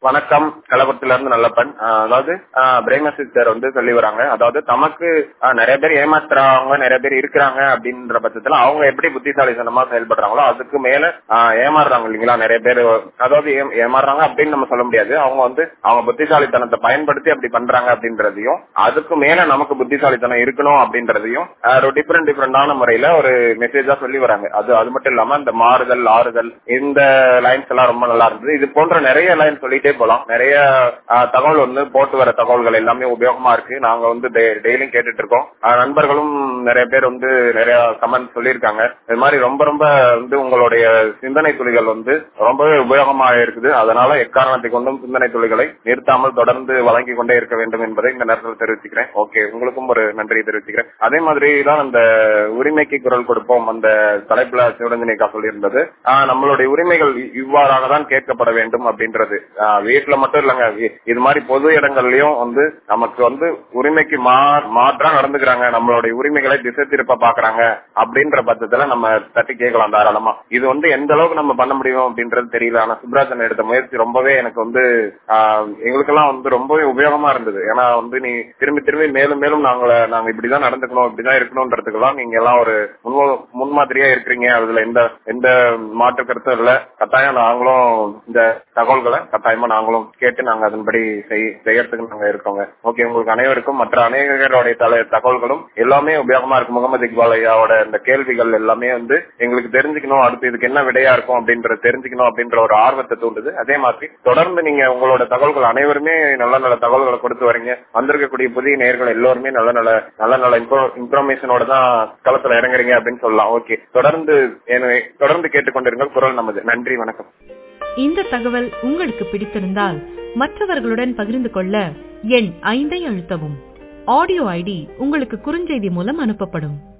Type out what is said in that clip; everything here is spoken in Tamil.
வணக்கம் கள்ளக்குறிச்சில இருந்து நல்லப்பன் ஆஹ் அதாவது பிரேம சிஸ்டர் வந்து சொல்லி வராங்க அதாவது தமக்கு ஆஹ் நிறைய பேர் ஏமாத்துறவங்க நிறைய பேர் இருக்கிறாங்க அப்படின்ற பட்சத்துல அவங்க எப்படி புத்திசாலித்தனமா செயல்படுறாங்களோ அதுக்கு மேல ஆஹ் ஏமாறுறாங்க இல்லைங்களா நிறைய பேர் அதாவது ஏ- ஏமாறுறாங்க அப்படின்னு நம்ம சொல்ல முடியாது அவங்க வந்து அவங்க புத்திசாலித்தனத்தை பயன்படுத்தி அப்படி பண்றாங்க அப்படின்றதையும் அதுக்கு மேல நமக்கு புத்திசாலித்தனம் இருக்கணும் அப்படின்றதையும் டிஃப்ரெண்ட் டிஃப்ரெண்டான முறையில ஒரு மெசேஜா சொல்லி வராங்க அது அது மட்டும் இல்லாம இந்த மாறுதல் ஆறுதல் இந்த லைன்ஸ் எல்லாம் ரொம்ப நல்லா இருந்தது இது போன்ற நிறைய லைன் சொல்லிட்டே போலாம் நிறைய ஆஹ், தகவல் வந்து போட்டு வர தகவல்கள் எல்லாமே உபயோகமா இருக்கு நாங்க வந்து டெய்லியும் கேட்டுட்டு இருக்கோம் ஆஹ், நண்பர்களும் நிறைய பேர் வந்து நிறைய கமெண்ட் சொல்லியிருக்காங்க இது மாதிரி ரொம்ப ரொம்ப வந்து உங்களுடைய சிந்தனை துளிகள் வந்து ரொம்பவே உபயோகமா இருக்குது அதனால எக்காரணத்தை கொண்டும் சிந்தனை துளிகளை நிறுத்தாமல் தொடர்ந்து வழங்கி கொண்டே இருக்க வேண்டும் என்பதை இந்த நேரத்தில் தெரிவிச்சுக்கிறேன் ஓகே உங்களுக்கும் ஒரு நன்றி தெரிவிச்சுக்கிறேன் அதே மாதிரி தான் அந்த உரிமைக்கு குரல் கொடுப்போம் அந்த தலைப்புல சிவரஞ்சனிக்கா சொல்லியிருந்தது ஆஹ், நம்மளுடைய உரிமைகள் இ- இவ்வாறாக தான் கேட்கப்பட வேண்டும் அப்படின்றது ஆஹ், வீட்டுல மட்டும் இல்லைங்க இ- இது மாதிரி பொது இடங்கள்லயும் வந்து நமக்கு வந்து உரிமைக்கு மா- மாற்றா நடந்துக்கிறாங்க நம்மளுடைய உரிமைகளை திசை திருப்ப பாக்குறாங்க அப்படின்ற பட்சத்துல நம்ம தட்டி கேட்கலாம் தாராளமா இது வந்து எந்த அளவுக்கு நம்ம பண்ண முடியும் அப்படின்றது தெரியல ஆனா சுப்ராஜன் எடுத்த முயற்சி ரொம்பவே எனக்கு வந்து ஆஹ், எங்களுக்கெல்லாம் வந்து ரொம்பவே உபயோகமா இருந்தது ஏன்னா வந்து நீ திரும்பி திரும்பி மேலும் மேலும் நாங்கள நாங்க இப்படிதான் நடந்துக்கணும் இப்படிதான் இருக்கணும்ன்றதுக்கெல்லாம் நீங்க எல்லாம் ஒரு முன்மோ- முன்மாதிரியா இருக்கிறீங்க அதுல எந்த எந்த மாற்று கருத்தும் இல்ல கட்டாயம் நாங்களும் இந்த தகவல்களை கட்டாயமா நாங்களும் கேட்டு நாங்க அதன்படி செய்- செய்யறதுக்கு நாங்க இருக்கோங்க ஓகே உங்களுக்கு அனைவருக்கும் மற்ற அநேகருடைய தல தகவல்களும் எல்லாமே உபயோகமா இருக்கு முகமது இக்பால் ஐயாவோட இந்த கேள்விகள் எல்லாமே வந்து எங்களுக்கு தெரிஞ்சுக்கணும் அடுத்து இதுக்கு என்ன விடையா இருக்கும் அப்படின்ற தெரிஞ்சுக்கணும் அப்படின்ற ஒரு ஆர்வத்தை தூண்டுது அதே மாதிரி தொடர்ந்து நீங்க உங்களோட தகவல்கள் அனைவருமே நல்ல நல்ல தகவல்களை கொடுத்து வரீங்க வந்திருக்கக்கூடிய புதிய நேயர்கள் எல்லோருமே நல்ல நல்ல நல்ல நல்ல இன்ஃபர்மேஷனோட தான் களத்துல இறங்குறீங்க அப்படின்னு சொல்லலாம் ஓகே தொடர்ந்து எனவே தொடர்ந்து கேட்டுக்கொண்டிருங்கள் குரல் நமது நன்றி வணக்கம் இந்த தகவல் உங்களுக்கு பிடித்திருந்தால் மற்றவர்களுடன் பகிர்ந்து கொள்ள எண் ஐந்தை அழுத்தவும் ஆடியோ ஐடி உங்களுக்கு குறுஞ்செய்தி மூலம் அனுப்பப்படும்